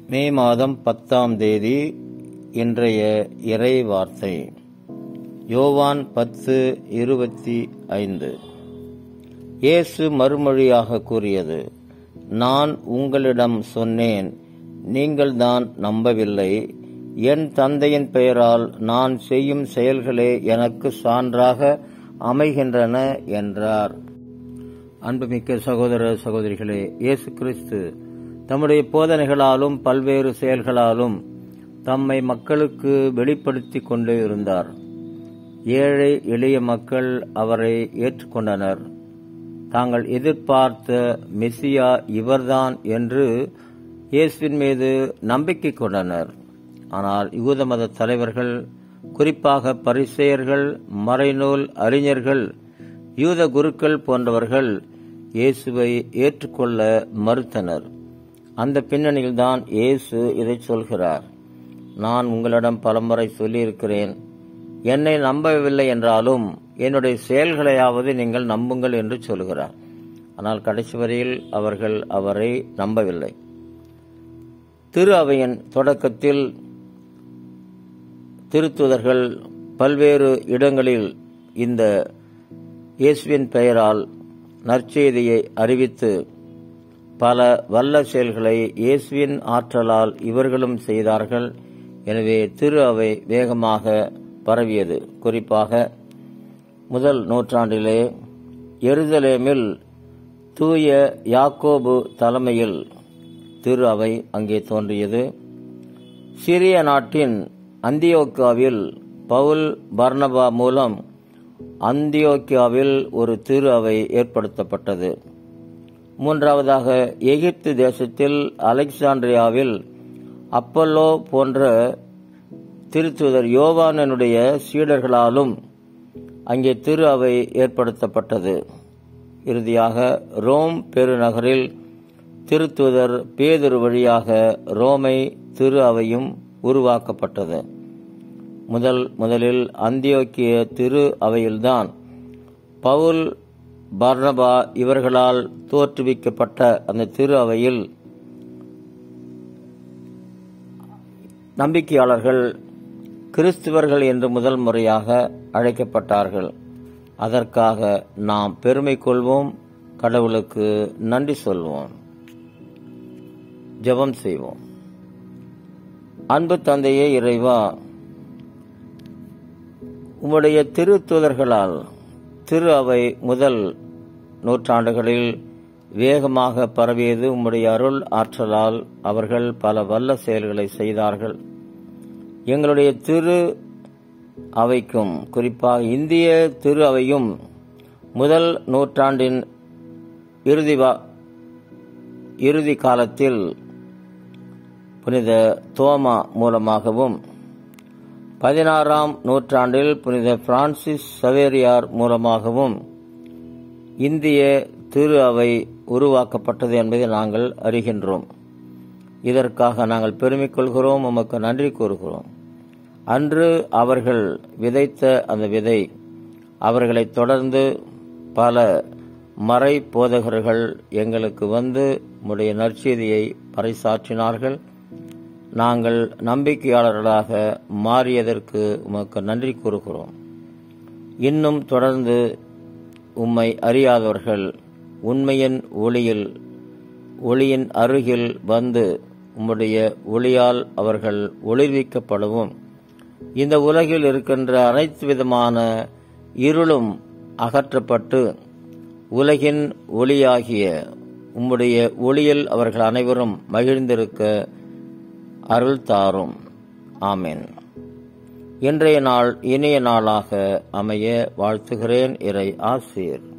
மே மாதம் பத்தாம் தேதி இன்றைய இறை வார்த்தை யோவான் பத்து இருபத்தி ஐந்து இயேசு மறுமொழியாக கூறியது நான் உங்களிடம் சொன்னேன் நீங்கள்தான் நம்பவில்லை என் தந்தையின் பெயரால் நான் செய்யும் செயல்களே எனக்கு சான்றாக அமைகின்றன என்றார் அன்புமிக்க சகோதர சகோதரிகளே இயேசு கிறிஸ்து தம்முடைய போதனைகளாலும் பல்வேறு செயல்களாலும் தம்மை மக்களுக்கு வெளிப்படுத்திக் கொண்டே இருந்தார் ஏழை எளிய மக்கள் அவரை ஏற்றுக்கொண்டனர் தாங்கள் எதிர்பார்த்த மெசியா இவர்தான் என்று இயேசுவின் மீது நம்பிக்கை கொண்டனர் ஆனால் யூத மத தலைவர்கள் குறிப்பாக பரிசெயர்கள் மறைநூல் அறிஞர்கள் யூத குருக்கள் போன்றவர்கள் இயேசுவை ஏற்றுக்கொள்ள மறுத்தனர் அந்த பின்னணியில்தான் இயேசு இதை சொல்கிறார் நான் உங்களிடம் பலமுறை சொல்லியிருக்கிறேன் என்னை நம்பவில்லை என்றாலும் என்னுடைய செயல்களையாவது நீங்கள் நம்புங்கள் என்று சொல்கிறார் ஆனால் கடைசி வரையில் அவர்கள் அவரை நம்பவில்லை திரு அவையின் தொடக்கத்தில் திருத்துதர்கள் பல்வேறு இடங்களில் இந்த இயேசுவின் பெயரால் நற்செய்தியை அறிவித்து பல வல்ல செயல்களை இயேசுவின் ஆற்றலால் இவர்களும் செய்தார்கள் எனவே திரு அவை வேகமாக பரவியது குறிப்பாக முதல் நூற்றாண்டிலே எருசலேமில் தூய யாக்கோபு தலைமையில் திரு அவை அங்கே தோன்றியது சிரிய நாட்டின் அந்தியோக்காவில் பவுல் பர்னபா மூலம் அந்தியோக்கியாவில் ஒரு திரு அவை ஏற்படுத்தப்பட்டது மூன்றாவதாக எகிப்து தேசத்தில் அலெக்சாண்ட்ரியாவில் அப்பல்லோ போன்ற திருத்துதர் யோவானனுடைய சீடர்களாலும் அங்கே திரு அவை ஏற்படுத்தப்பட்டது இறுதியாக ரோம் பெருநகரில் திருத்துதர் பேதுரு வழியாக ரோமை திரு அவையும் உருவாக்கப்பட்டது முதல் முதலில் அந்தியோக்கிய திரு அவையில்தான் பவுல் பர்னபா இவர்களால் தோற்றுவிக்கப்பட்ட அந்த திரு அவையில் நம்பிக்கையாளர்கள் கிறிஸ்துவர்கள் என்று முதல் முறையாக அழைக்கப்பட்டார்கள் அதற்காக நாம் பெருமை கொள்வோம் கடவுளுக்கு நன்றி சொல்வோம் ஜெபம் செய்வோம் அன்பு தந்தையே இறைவா உம்முடைய திரு தூதர்களால் திரு அவை முதல் நூற்றாண்டுகளில் வேகமாக பரவியது உம்முடைய அருள் ஆற்றலால் அவர்கள் பல வல்ல செயல்களை செய்தார்கள் எங்களுடைய திரு அவைக்கும் குறிப்பாக இந்திய திரு அவையும் முதல் நூற்றாண்டின் இறுதி இறுதி காலத்தில் புனித தோமா மூலமாகவும் பதினாறாம் நூற்றாண்டில் புனித பிரான்சிஸ் சவேரியார் மூலமாகவும் இந்திய திரு அவை உருவாக்கப்பட்டது என்பதை நாங்கள் அறிகின்றோம் இதற்காக நாங்கள் பெருமை கொள்கிறோம் உமக்கு நன்றி கூறுகிறோம் அன்று அவர்கள் விதைத்த அந்த விதை அவர்களை தொடர்ந்து பல மறை போதகர்கள் எங்களுக்கு வந்து உடைய நற்செய்தியை பறைசாற்றினார்கள் நாங்கள் நம்பிக்கையாளர்களாக மாறியதற்கு உமக்கு நன்றி கூறுகிறோம் இன்னும் தொடர்ந்து உம்மை அறியாதவர்கள் உண்மையின் ஒளியில் ஒளியின் அருகில் வந்து உம்முடைய ஒளியால் அவர்கள் ஒளிர்விக்கப்படவும் இந்த உலகில் இருக்கின்ற அனைத்து விதமான இருளும் அகற்றப்பட்டு உலகின் ஒளியாகிய உம்முடைய ஒளியில் அவர்கள் அனைவரும் மகிழ்ந்திருக்க அருள் தாரும் ஆமேன் இன்றைய நாள் இனிய நாளாக அமைய வாழ்த்துகிறேன் இறை ஆசிரியர்